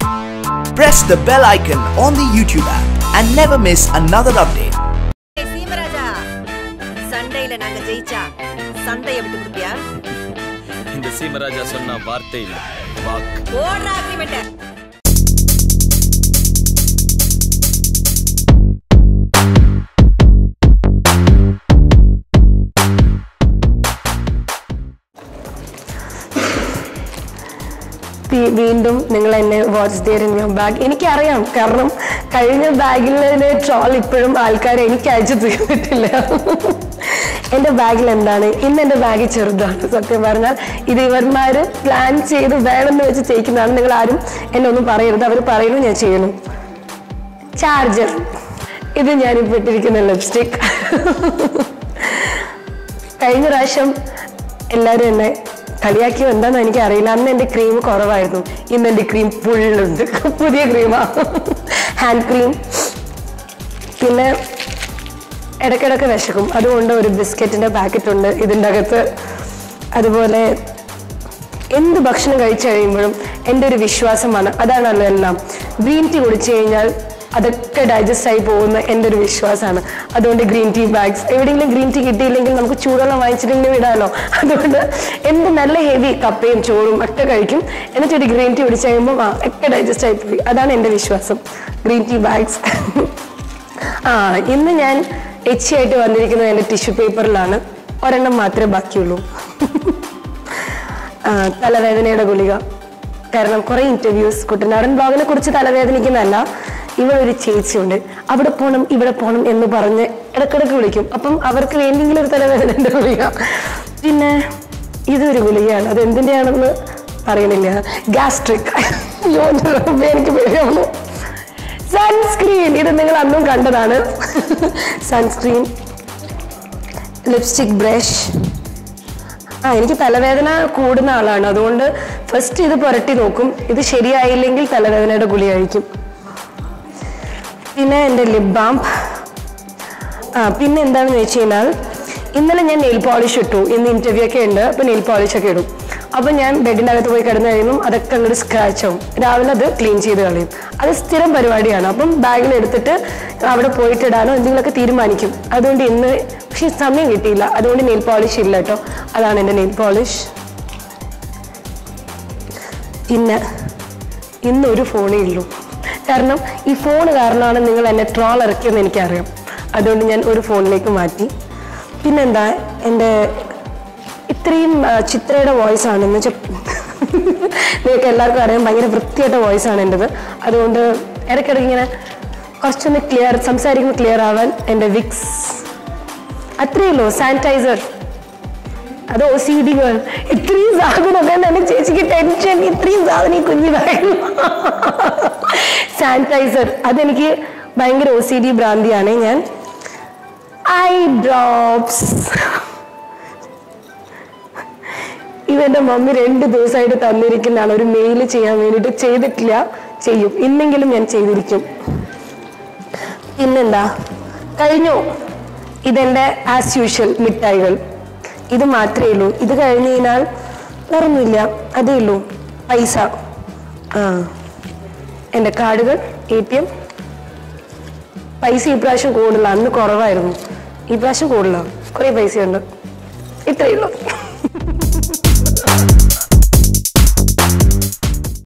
Press the bell icon on the YouTube app and never miss another update. ஏய், சீமராஜா சண்டையில நாங்க ஜெயிச்சா சண்டைய விட்டு கொடுப்பியா இந்த சீமராஜா சொன்ன வார்த்தை இல்ல வாக்கு ஓடுற அக்ரிமெண்ட் വീ- വീണ്ടും നിങ്ങൾ എന്നെ watch dear in your bag എനിക്കറിയാം കാരണം കഴിഞ്ഞ ബാഗിലെ ട്രോൾ ഇപ്പോഴും ആൾക്കാർ എനിക്ക് അയച്ചു തീർന്നിട്ടില്ല എൻ്റെ ബാഗിൽ എന്താണ് ഇന്ന് എൻ്റെ ബാഗ് ചെറുതാണ് സത്യം പറഞ്ഞാൽ ഇത് ഇവന്മാർ പ്ലാൻ ചെയ്ത് വേണമെന്ന് വെച്ച് ചെയ്യിക്കുന്നതാണ് നിങ്ങൾ ആരും എന്നെ ഒന്നും പറയരുത് അവർ പറയുന്നു ഞാൻ ചെയ്യുന്നു ചാർജർ ഇത് ഞാനിപ്പോൾ ഇട്ടിരിക്കുന്ന ലിപ്സ്റ്റിക് കഴിഞ്ഞ പ്രാവശ്യം എല്ലാവരും എന്നെ കളിയാക്കിയോ എന്താണെന്ന് എനിക്ക് അറിയില്ല അന്ന് എൻ്റെ ക്രീം കുറവായിരുന്നു ഇന്ന് എൻ്റെ ക്രീം ഫുള്ളുണ്ട് പുതിയ ക്രീമാ ഹാൻഡ് ക്രീം പിന്നെ ഇടയ്ക്കിടയ്ക്ക് വിശക്കും അതുകൊണ്ട് ഒരു ബിസ്ക്കറ്റിൻ്റെ പാക്കറ്റ് ഉണ്ട് ഇതിൻ്റെ അകത്ത് അതുപോലെ എന്ത് ഭക്ഷണം കഴിച്ചു കഴിയുമ്പോഴും എൻ്റെ ഒരു വിശ്വാസമാണ് അതാണല്ലോ എല്ലാം ഗ്രീൻ ടീ കുടിച്ചു കഴിഞ്ഞാൽ അതൊക്കെ ഡൈജസ്റ്റ് ആയി പോകുന്ന എൻ്റെ ഒരു വിശ്വാസമാണ് അതുകൊണ്ട് ഗ്രീൻ ടീ ബാഗ്സ് എവിടെയെങ്കിലും ഗ്രീൻ ടീ കിട്ടിയില്ലെങ്കിൽ നമുക്ക് ചൂടുവെള്ളം വാങ്ങിച്ചിട്ടെങ്കിലും ഇടാമല്ലോ അതുകൊണ്ട് എന്ത് നല്ല ഹെവി കപ്പയും ചോറും ഒക്കെ കഴിക്കും എന്നിട്ട് ഒരു ഗ്രീൻ ടീ കുടിച്ചു കഴിയുമ്പോൾ ആ ഒക്കെ ഡൈജസ്റ്റ് ആയി പോയി അതാണ് എൻ്റെ വിശ്വാസം ഗ്രീൻ ടീ ബാഗ്സ് ആ ഇന്ന് ഞാൻ എച്ചി ആയിട്ട് വന്നിരിക്കുന്നത് എൻ്റെ ടിഷ്യൂ പേപ്പറിലാണ് ഒരെണ്ണം മാത്രമേ ബാക്കിയുള്ളൂ ആ, തലവേദനയുടെ ഗുളിക കാരണം കുറെ ഇന്റർവ്യൂസ് കുട്ടനാടൻ ബ്ലോഗിനെ കുറിച്ച് തലവേദനിക്കുന്നതല്ല ഇവിടെ ഒരു ചേച്ചിയുണ്ട് അവിടെ പോണം ഇവിടെ പോണം എന്ന് പറഞ്ഞ് ഇടക്കിടക്ക് വിളിക്കും അപ്പം അവർക്ക് വേണ്ടിയെങ്കിലും ഒരു തലവേദനയുടെ ഗുളിക പിന്നെ ഇതൊരു ഗുളികയാണ് അത് എന്തിൻ്റെയാണെന്ന് പറയണില്ല ഗ്യാസ്ട്രിക് അയ്യോ എൻ്റെ റബ്ബേ, എനിക്ക് പേടിയാവുന്നു സൺസ്ക്രീൻ ഇത് നിങ്ങൾ അന്നും കണ്ടതാണ് സൺസ്ക്രീൻ ലിപ്സ്റ്റിക് ബ്രഷ് ആ എനിക്ക് തലവേദന കൂടുന്ന ആളാണ് അതുകൊണ്ട് ഫസ്റ്റ് ഇത് പുരട്ടി നോക്കും ഇത് ശരിയായില്ലെങ്കിൽ തലവേദനയുടെ ഗുളി കഴിക്കും പിന്നെ എൻ്റെ ലിപ് ബാം ആ പിന്നെ എന്താണെന്ന് വെച്ച് കഴിഞ്ഞാൽ ഇന്നലെ ഞാൻ നെയിൽ പോളിഷ് ഇട്ടു ഇന്ന് ഇന്റർവ്യൂ ഒക്കെ ഉണ്ട് അപ്പോൾ നെയിൽ പോളിഷ് ഒക്കെ ഇടും അപ്പോൾ ഞാൻ ബെഡിൻ്റെ അകത്ത് പോയി കിടന്നു കഴിയുമ്പോൾ അതൊക്കെ അങ്ങോട്ട് സ്ക്രാച്ച് ആവും രാവിലെ അത് ക്ലീൻ ചെയ്ത് കളയും അത് സ്ഥിരം പരിപാടിയാണ് അപ്പം ബാഗിൽ എടുത്തിട്ട് അവിടെ പോയിട്ട് ഇടാനോ എന്തെങ്കിലുമൊക്കെ തീരുമാനിക്കും അതുകൊണ്ട് ഇന്ന് പക്ഷേ സമയം കിട്ടിയില്ല അതുകൊണ്ട് നെയിൽ പോളിഷ് ഇല്ല കേട്ടോ അതാണ് എൻ്റെ നെയിൽ പോളിഷ് പിന്നെ ഇന്ന് ഒരു ഫോണേ ഉള്ളൂ കാരണം ഈ ഫോൺ കാരണമാണ് നിങ്ങൾ എന്നെ ട്രോൾ ഇറക്കിയെന്ന് എനിക്കറിയാം അതുകൊണ്ട് ഞാൻ ഒരു ഫോണിലേക്ക് മാറ്റി പിന്നെന്താ എൻ്റെ ഇത്രയും ആ, ചിത്രയുടെ വോയിസ് ആണ് എന്ന് വെച്ചാൽ നിങ്ങൾക്ക് എല്ലാവർക്കും അറിയാം ഭയങ്കര വൃത്തിയായിട്ട വോയിസ് ആണ് എൻ്റെത് അതുകൊണ്ട് ഇടയ്ക്കിടയ്ക്ക് ഇങ്ങനെ കുറച്ചൊന്ന് ക്ലിയർ സംസാരിക്കുമ്പോൾ ക്ലിയർ ആവാൻ എൻ്റെ വിക്സ് അത്രയേ ഉള്ളൂ സാനിറ്റൈസർ അത് ഒ സി ഡി ഗേൾ ഇത്രയും സാധനം അതാണ് എന്റെ ചേച്ചിക്ക് ടെൻഷൻ ഇത്രയും സാധനം ഈ കുഞ്ഞു സാനിറ്റൈസർ അതെനിക്ക് ഭയങ്കര ഒ സി ഡി ഭ്രാന്തിയാണ് ഞാൻ ഐ ഡ്രോപ്സ് ഇതെന്റെ മമ്മി രണ്ട് ദിവസമായിട്ട് തന്നിരിക്കുന്നതാണ് ഒരു മെയിൽ ചെയ്യാൻ വേണ്ടിയിട്ട് ചെയ്തിട്ടില്ല ചെയ്യും ഇന്നെങ്കിലും ഞാൻ ചെയ്തിരിക്കും പിന്നെന്താ കഴിഞ്ഞു ഇതെന്റെ ആസ് യൂഷ്വൽ മിഠായികൾ ഇത് മാത്രമേ ഉള്ളൂ ഇത് കഴിഞ്ഞ് കഴിഞ്ഞാൽ വേറൊന്നുമില്ല അതേ ഉള്ളൂ പൈസ ആ എൻ്റെ കാർഡുകൾ എ ടി എം പൈസ ഈ പ്രാവശ്യം കൂടുതലാണ് അന്ന് കുറവായിരുന്നു ഈ പ്രാവശ്യം കൂടുതലാണ് കുറേ പൈസയുണ്ട് ഇത്രയേ ഉള്ളൂ